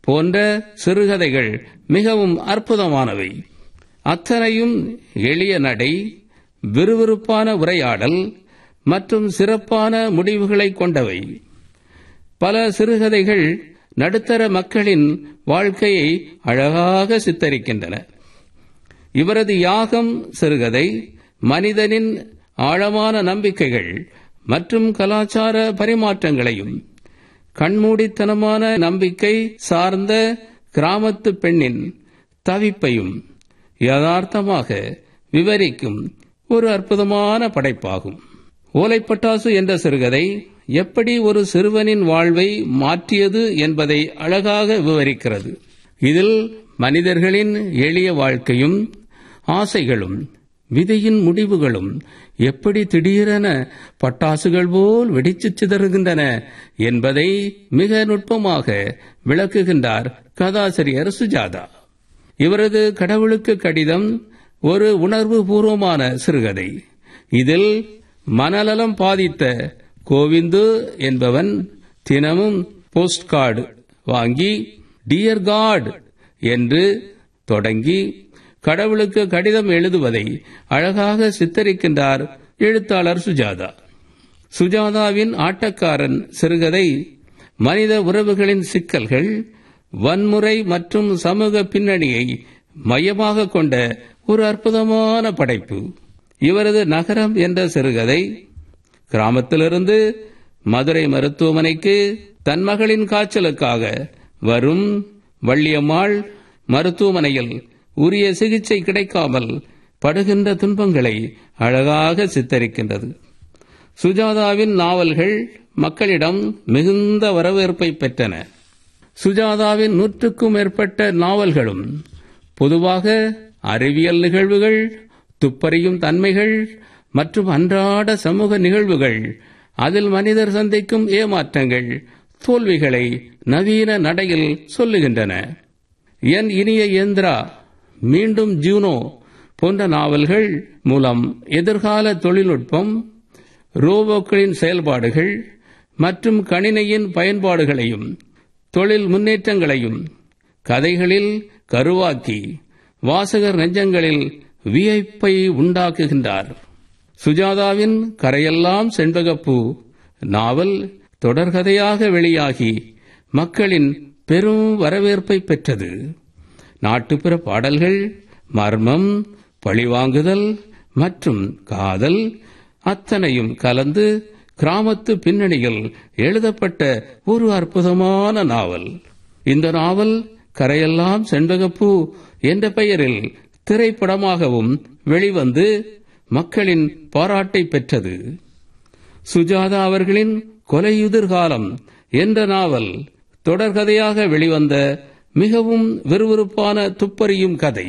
போன்ற சிறுகதைகள் மிகவும் அற்புதமானவை அத்தனையும் எளிய நடை விறுவிறுப்பான உரையாடல் மற்றும் சிறப்பான முடிவுகளை கொண்டவை பல சிறுகதைகள் நடுத்தர மக்களின் வாழ்க்கையை அழகாக சித்தரிக்கின்றன இவரது யாகம் சிறுகதை மனிதனின் ஆழமான நம்பிக்கைகள் மற்றும் கலாச்சார பரிமாற்றங்களையும் கண்மூடித்தனமான நம்பிக்கை சார்ந்த கிராமத்து பெண்ணின் தவிப்பையும் யதார்த்தமாக விவரிக்கும் ஒரு அற்புதமான படைப்பாகும் ஓலைப்பட்டாசு என்ற சிறுகதை எப்படி ஒரு சிறுவனின் வாழ்வை மாற்றியது என்பதை அழகாக விவரிக்கிறது இதில் மனிதர்களின் எளிய வாழ்க்கையும் ஆசைகளும் விதியின் முடிவுகளும் எப்படி திடீரென பட்டாசுகள் போல் வெடிச்சு சிதறுகின்றன என்பதை மிக நுட்பமாக விளக்குகின்றார் கதாசிரியர் சுஜாதா இவரது கடவுளுக்கு கடிதம் ஒரு உணர்வு பூர்வமான சிறுகதை இதில் மனநலம் பாதித்த கோவிந்து என்பவன் தினமும் போஸ்ட் கார்டு வாங்கி டியர் காட் என்று தொடங்கி கடவுளுக்கு கடிதம் எழுதுவதை அழகாக சித்தரிக்கின்றார் எழுத்தாளர் சுஜாதா சுஜாதாவின் ஆட்டக்காரன் சிறுகதை மனித உறவுகளின் சிக்கல்கள் வன்முறை மற்றும் சமூக பின்னணியை மையமாக கொண்ட ஒரு அற்புதமான படைப்பு இவரது நகரம் என்ற சிறுகதை கிராமத்திலிருந்து மதுரை மருத்துவமனைக்கு தன் மகளின் காய்ச்சலுக்காக வரும் வள்ளியம்மாள் மருத்துவமனையில் உரிய சிகிச்சை கிடைக்காமல் படுகின்ற துன்பங்களை அழகாக சித்தரிக்கின்றது சுஜாதாவின் நாவல்கள் மக்களிடம் மிகுந்த வரவேற்பை பெற்றன சுஜாதாவின் நூற்றுக்கும் மேற்பட்ட நாவல்களும் பொதுவாக அறிவியல் நிகழ்வுகள் துப்பறியும் தன்மைகள் மற்றும் அன்றாட சமூக நிகழ்வுகள் அதில் மனிதர் சந்திக்கும் ஏமாற்றங்கள் தோல்விகளை நவீன நடையில் சொல்லுகின்றன என் இனிய இயந்திரா மீண்டும் ஜூனோ போன்ற நாவல்கள் மூலம் எதிர்கால தொழில்நுட்பம் ரோபோக்களின் செயல்பாடுகள் மற்றும் கணினியின் பயன்பாடுகளையும் தொழில் முன்னேற்றங்களையும் கதைகளில் கருவாக்கி வாசகர் நெஞ்சங்களில் வியப்பை உண்டாக்குகின்றார் சுஜாதாவின் கரையெல்லாம் செண்பகப்பூ நாவல் தொடர்கதையாக வெளியாகி மக்களின் பெரும் வரவேற்பை பெற்றது நாட்டுப்புற பாடல்கள் மர்மம் பழிவாங்குதல் மற்றும் காதல் அத்தனையும் கலந்து கிராமத்து பின்னணியில் எழுதப்பட்ட ஒரு அற்புதமான நாவல் இந்த நாவல் கரையெல்லாம் செண்பகப்பூ என்ற பெயரில் திரைப்படமாகவும் வெளிவந்து மக்களின் பாராட்டை பெற்றது சுஜாதா அவர்களின் கொலையுதிர்காலம் என்ற நாவல் தொடர்கதையாக வெளிவந்த மிகவும் விறுவிறுப்பான துப்பறியும் கதை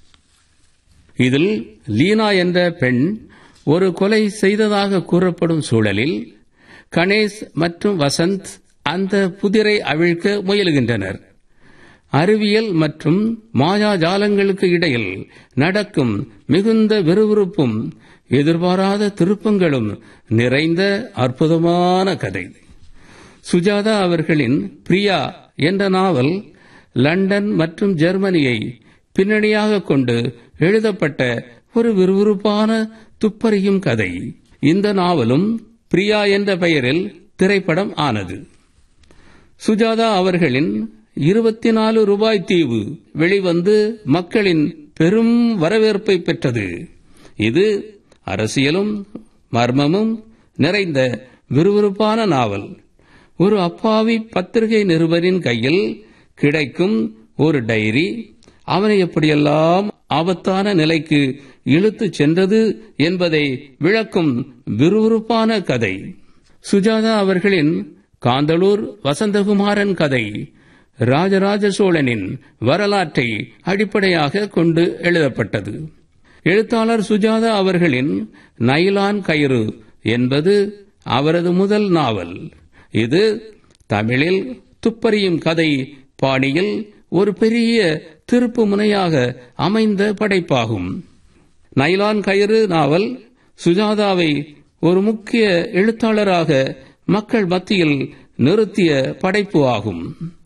இதில் லீனா என்ற பெண் ஒரு கொலை செய்ததாக கூறப்படும் சூழலில் கணேஷ் மற்றும் வசந்த் அந்த புதிரை அவிழ்க்க முயலுகின்றனர் அறிவியல் மற்றும் மாயாஜாலங்களுக்கு இடையில் நடக்கும் மிகுந்த விறுவிறுப்பும் எதிர்பாராத திருப்பங்களும் நிறைந்த அற்புதமான கதை சுஜாதா அவர்களின் பிரியா என்ற நாவல் லண்டன் மற்றும் ஜெர்மனியை பின்னணியாக கொண்டு எழுதப்பட்ட ஒரு விறுவிறுப்பான துப்பறியும் கதை இந்த நாவலும் பிரியா என்ற பெயரில் திரைப்படம் ஆனது சுஜாதா அவர்களின் இருபத்தி நாலு ரூபாய் தீவு வெளிவந்து மக்களின் பெரும் வரவேற்பை பெற்றது இது அரசியலும் மர்மமும் நிறைந்த விறுவிறுப்பான நாவல் ஒரு அப்பாவி பத்திரிகை நிருபரின் கையில் கிடைக்கும் ஒரு டைரி அவனை எப்படியெல்லாம் ஆபத்தான நிலைக்கு இழுத்துச் சென்றது என்பதை விளக்கும் விறுவிறுப்பான கதை சுஜாதா அவர்களின் காந்தளூர் வசந்தகுமாரன் கதை ராஜராஜ சோழனின் வரலாற்றை அடிப்படையாக கொண்டு எழுதப்பட்டது எழுத்தாளர் சுஜாதா அவர்களின் நைலான் கயிறு என்பது அவரது முதல் நாவல் இது தமிழில் துப்பறியும் கதை பாணியில் ஒரு பெரிய திருப்பு முனையாக அமைந்த படைப்பாகும் நைலான் கயிறு நாவல் சுஜாதாவை ஒரு முக்கிய எழுத்தாளராக மக்கள் மத்தியில் நிறுத்திய படைப்பு ஆகும்